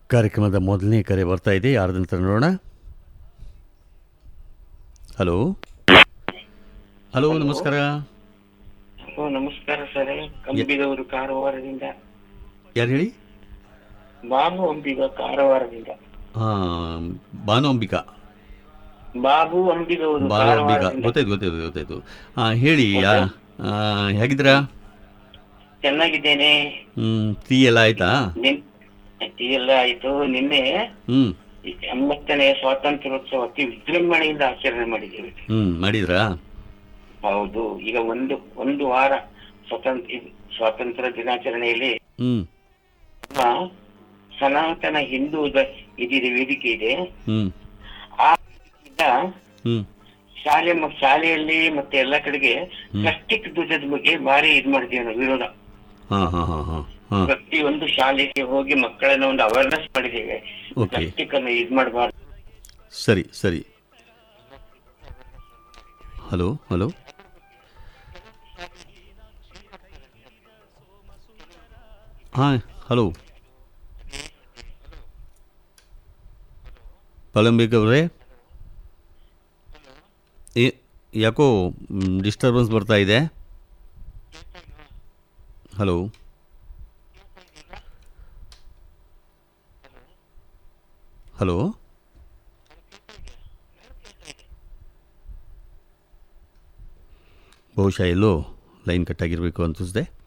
ಕಾರ್ಯಕ್ರಮದ ಮೊದಲನೇ ಕರೆ ಬರ್ತಾ ಇದೆ ಯಾರ್ದಂತ ನೋಡೋಣ ಹಲೋ ಹಲೋ ನಮಸ್ಕಾರ ಓ ನಮಸ್ಕಾರ ಸರ್ ಕಂಬಿದವರು ಕಾರವಾರದಿಂದ ಯಾರು ಹೇಳಿ ಬಾಬು ಅಂಬಿಗ ಕಾರವಾರದಿಂದ ಹಾಂ ಭಾನು ಅಂಬಿಕಾ ಬಾಬು ಅಂಬಿಗವರು ಭಾನು ಅಂಬಿಕಾ ಕಾರವಾರದಿಂದ ಗೊತ್ತಾಯ್ತು ಗೊತ್ತಾಯ್ತು ಗೊತ್ತಾಯ್ತು ಹಾಂ ಹೇಳಿ ಯಾ ಆ, ಹೇಗಿದ್ದೀರಾ ಚೆನ್ನಾಗಿದ್ದೇನೆ ಹ್ಞೂ ಟೀ ಎಲ್ಲ ಆಯ್ತಾ ನಿನ್ ಟೀ ಎಲ್ಲ ಆಯ್ತು ನಿನ್ನೆ ಹ್ಞೂ ಈ ಎಂಬತ್ತನೇ ಸ್ವಾತಂತ್ರ್ಯೋತ್ಸವ ಅತಿ ವಿಜೃಂಭಣೆಯಿಂದ ಆಚರಣೆ ಮಾಡಿದ್ದೇವೆ ಹ್ಞೂ ಮಾಡಿದ್ರಾ ಹೌದು ಈಗ ಒಂದು ಒಂದು ವಾರ ಸ್ವತಂತ್ರ ಇದು ಸ್ವಾತಂತ್ರ್ಯ ದಿನಾಚರಣೆಯಲ್ಲಿ ಹ್ಞೂ ಆ, ಸನಾತನ ಹಿಂದೂ ದ- ಇದಿದೆ ವೇದಿಕೆ ಇದೆ ಹ್ಞೂ ಆ ವೇದಿಕೆಯಿಂದ ಹ್ಞೂ ಶಾಲೆ ಮ- ಶಾಲೆಯಲ್ಲಿ ಮತ್ತೆ ಎಲ್ಲ ಕಡೆಗೆ ಪ್ಲಾಸ್ಟಿಕ್ ಧ್ವಜದ ಬಗ್ಗೆ ಭಾರಿ ಇದ್ ಮಾಡ್ತೀವಿ ನಾವು ವಿರೋಧ ಹಾಂ ಹಾಂ ಹಾಂ ಹಾಂ ಹಾಂ ಪ್ರತಿಯೊಂದು ಶಾಲೆಗೆ ಹೋಗಿ ಮಕ್ಕಳನ್ನ ಒಂದು ಅವೇರ್ನೆಸ್ ಮಾಡಿದ್ದೇವೆ ಓಕೆ ಪ್ಲಾಸ್ಟಿಕ್ ಅನ್ನು ಇದ್ ಮಾಡಬಾರ್ದು ಸರಿ ಸರಿ ಹಲೋ ಹಲೋ ಹಾಂ ಹಲೋ ಪಲಂಬಿಕ್ ಅವರೇ ಏ ಯಾಕೋ ಡಿಸ್ಟರ್ಬೆನ್ಸ್ ಬರ್ತಾ ಇದೆ ಹಲೋ ಹಲೋ ಬಹುಶಃ ಎಲ್ಲೋ ಲೈನ್ ಕಟ್ಟಾಗಿರಬೇಕು ಅನಿಸಿದೆ